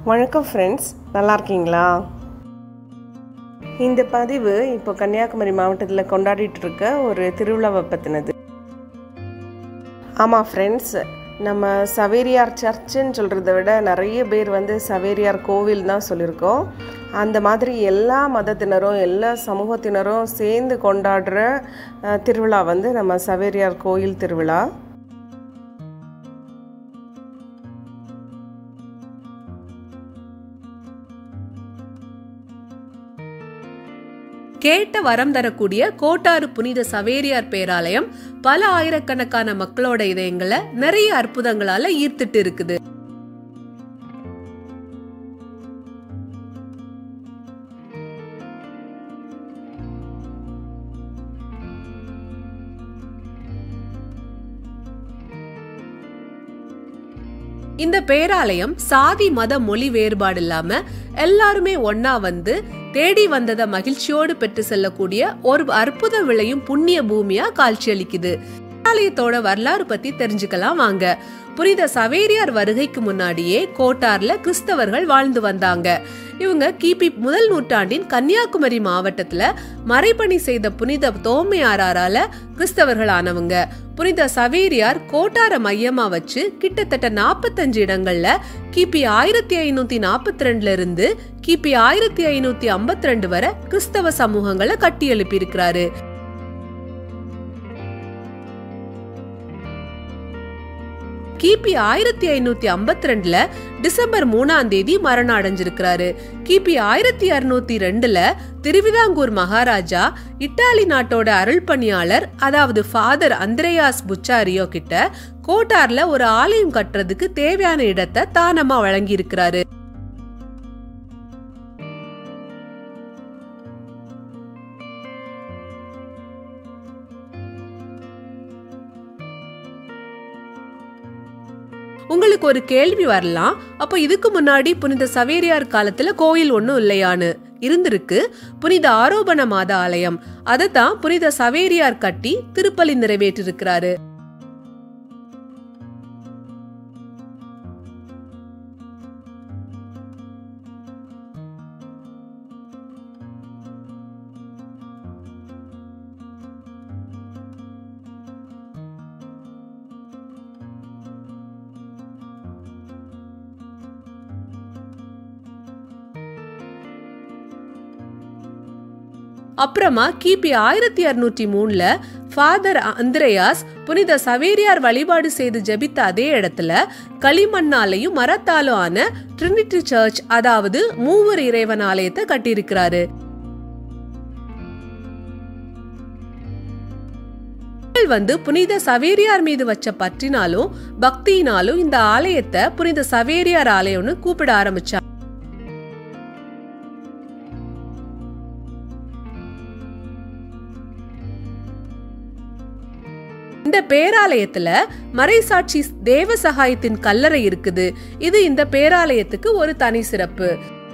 வணக்கம் ஃப்ரெண்ட்ஸ் நல்லா இருக்கீங்களா இந்த பதிவு இப்போ கன்னியாகுமரி மாவட்டத்தில் கொண்டாடிட்டு இருக்க ஒரு திருவிழாவை பற்றினது ஆமாம் ஃப்ரெண்ட்ஸ் நம்ம சவேரியார் சர்ச்சுன்னு சொல்கிறத விட நிறைய பேர் வந்து சவேரியார் கோவில் தான் சொல்லியிருக்கோம் அந்த மாதிரி எல்லா மதத்தினரும் எல்லா சமூகத்தினரும் சேர்ந்து கொண்டாடுற அஹ், திருவிழா வந்து நம்ம சவேரியார் கோயில் திருவிழா கேட்ட வரம் தரக்கூடிய கோட்டாறு புனித சவேரியார் பேராலயம் பல ஆயிரக்கணக்கான மக்களோட இதயங்களை நிறைய அற்புதங்களால ஈர்த்துட்டு இருக்குது இந்த பேராலயம் சாதி மத மொழி வேறுபாடு இல்லாம எல்லாருமே ஒன்னா வந்து தேடி வந்ததை மகிழ்ச்சியோடு பெற்று செல்லக்கூடிய ஒரு அற்புத விளையும் புண்ணிய பூமியா காட்சியளிக்குது ஆலயத்தோட வரலாறு பத்தி தெரிஞ்சுக்கலாம் வாங்க புனித சவேரியார் வருகைக்கு முன்னாடியே கோட்டார்ல கிறிஸ்தவர்கள் வாழ்ந்து வந்தாங்க இவங்க கிபி முதல் நூற்றாண்டின் கன்னியாகுமரி மாவட்டத்துல மறைபணி செய்த புனித தோமையாரால கிறிஸ்தவர்கள் ஆனவங்க புனித சவேரியார் கோட்டார மையமா வச்சு கிட்டத்தட்ட நாற்பத்தஞ்சு இடங்கள்ல கிபி ஆயிரத்தி ஐநூத்தி நாற்பத்தி ரெண்டுல இருந்து கிபி ஆயிரத்தி ஐநூத்தி ஐம்பத்தி ரெண்டு வரை கிறிஸ்தவ சமூகங்களை கட்டி எழுப்பியிருக்கிறாரு கிபி ஆயிரத்தி ஐநூத்தி ஐம்பத்தி ரெண்டுல டிசம்பர் மூணாம் தேதி மரணம் அடைஞ்சிருக்கிறாரு கிபி ஆயிரத்தி அறுநூத்தி ரெண்டுல திருவிதாங்கூர் மகாராஜா இத்தாலி நாட்டோட அருள் பணியாளர் அதாவது ஃபாதர் அந்திரேயாஸ் புச்சாரியோ கிட்ட கோட்டார்ல ஒரு ஆலயம் கட்டுறதுக்கு தேவையான இடத்தை தானமா வழங்கி இருக்கிறாரு உங்களுக்கு ஒரு கேள்வி வரலாம் அப்போ இதுக்கு முன்னாடி புனித சவேரியார் காலத்துல கோயில் ஒண்ணும் இல்லையான்னு இருந்திருக்கு புனித ஆரோபண மாத ஆலயம் அதை தான் புனித சவேரியார் கட்டி திருப்பலி நிறைவேற்றிருக்கிறாரு அப்புறமா கிபி ஆயிரத்தி அறுநூற்றி மூணுல ஃபாதர் அந்திரேயாஸ் புனித சவேரியார் வழிபாடு செய்து ஜெபித்த அதே இடத்துல களிமண்ணாலையும் மரத்தாலும் ஆன ட்ரினிட்டி சர்ச் அதாவது மூவர் இறைவன் ஆலயத்தை கட்டியிருக்கிறாரு மக்கள் வந்து புனித சவேரியார் மீது வச்ச பற்றினாலும் பக்தியினாலும் இந்த ஆலயத்தை புனித சவேரியார் ஆலயம்னு கூப்பிட ஆரம்பிச்சாங்க இந்த பேராலயத்துல மறைசாட்சி தேவ சகாயத்தின் கல்லறை இருக்குது இது இந்த பேராலயத்துக்கு ஒரு தனி சிறப்பு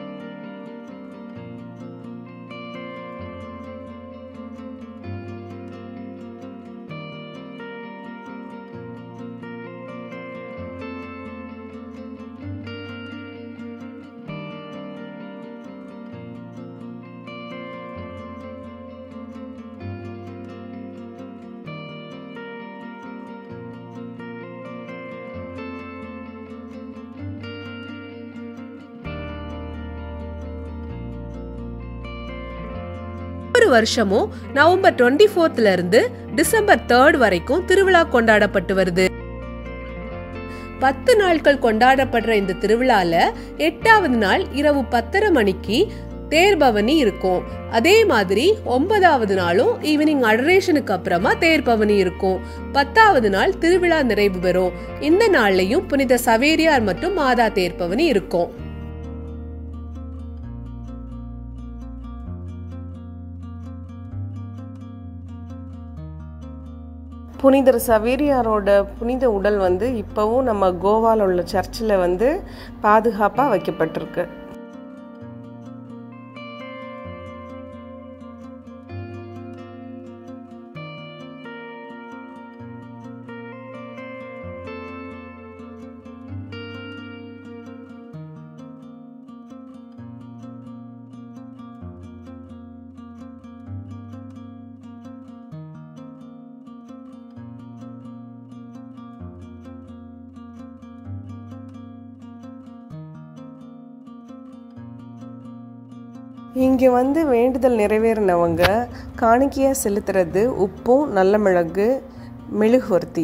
ஒவ்வொரு வருஷமும் நவம்பர் டுவெண்ட்டி ஃபோர்த்ல இருந்து டிசம்பர் தேர்ட் வரைக்கும் திருவிழா கொண்டாடப்பட்டு வருது பத்து நாட்கள் கொண்டாடப்படுற இந்த திருவிழால எட்டாவது நாள் இரவு பத்தரை மணிக்கு தேர்பவனி இருக்கும் அதே மாதிரி ஒன்பதாவது நாளும் ஈவினிங் அடரேஷனுக்கு அப்புறமா தேர்பவனி இருக்கும் பத்தாவது நாள் திருவிழா நிறைவு பெறும் இந்த நாள்லயும் புனித சவேரியார் மற்றும் மாதா தேர்பவனி இருக்கும் புனிதர் சவேரியாரோட புனித உடல் வந்து இப்போவும் நம்ம கோவாவில் உள்ள சர்ச்சில் வந்து பாதுகாப்பாக வைக்கப்பட்டிருக்கு இங்கே வந்து வேண்டுதல் நிறைவேறினவங்க காணிக்கையாக செலுத்துறது உப்பும் நல்ல மிளகு மெழுகுவர்த்தி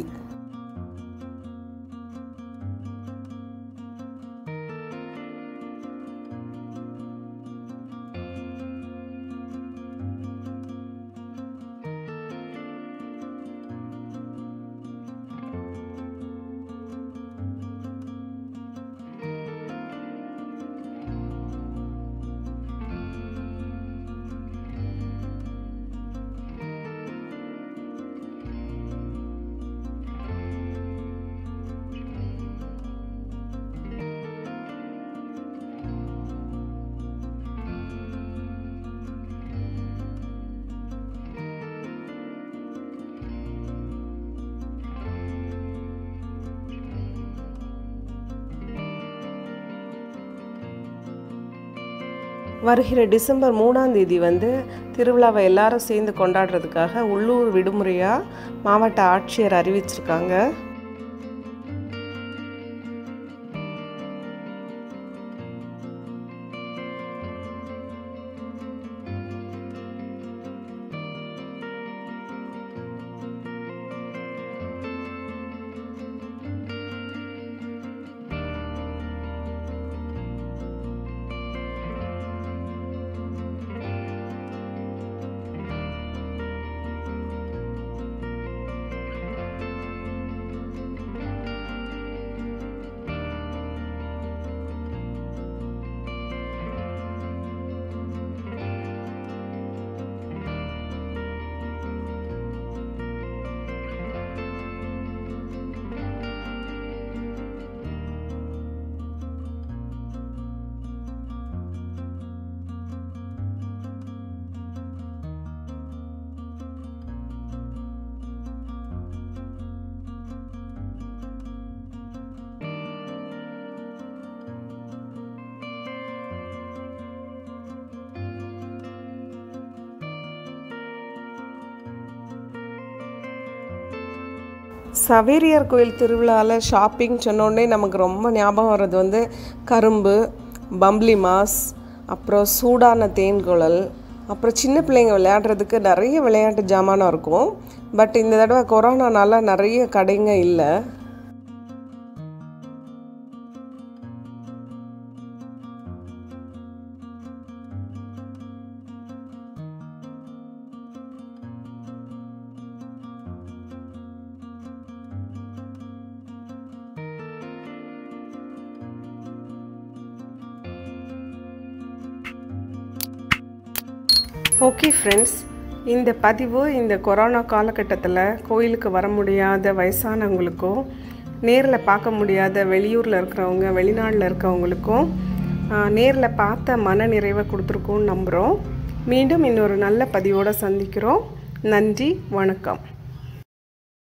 வருகிற டிசம்பர் மூணாம் தேதி வந்து திருவிழாவை எல்லாரும் சேர்ந்து கொண்டாடுறதுக்காக உள்ளூர் விடுமுறையாக மாவட்ட ஆட்சியர் அறிவிச்சிருக்காங்க சவேரியார் கோயில் திருவிழாவில் ஷாப்பிங் சொன்னோடனே நமக்கு ரொம்ப ஞாபகம் வர்றது வந்து கரும்பு பம்ப்ளி மாஸ் அப்புறம் சூடான தேன்குழல் அப்புறம் சின்ன பிள்ளைங்க விளையாடுறதுக்கு நிறைய விளையாட்டு ஜாமானம் இருக்கும் பட் இந்த தடவை கொரோனானால நிறைய கடைங்க இல்லை ஓகே ஃப்ரெண்ட்ஸ் இந்த பதிவு இந்த கொரோனா காலகட்டத்தில் கோயிலுக்கு வர முடியாத வயசானவங்களுக்கும் நேரில் பார்க்க முடியாத வெளியூரில் இருக்கிறவங்க வெளிநாட்டில் இருக்கிறவங்களுக்கும் நேரில் பார்த்த மன நிறைவை கொடுத்துருக்கோன்னு நம்புகிறோம் மீண்டும் இன்னொரு நல்ல பதிவோடு சந்திக்கிறோம் நன்றி வணக்கம்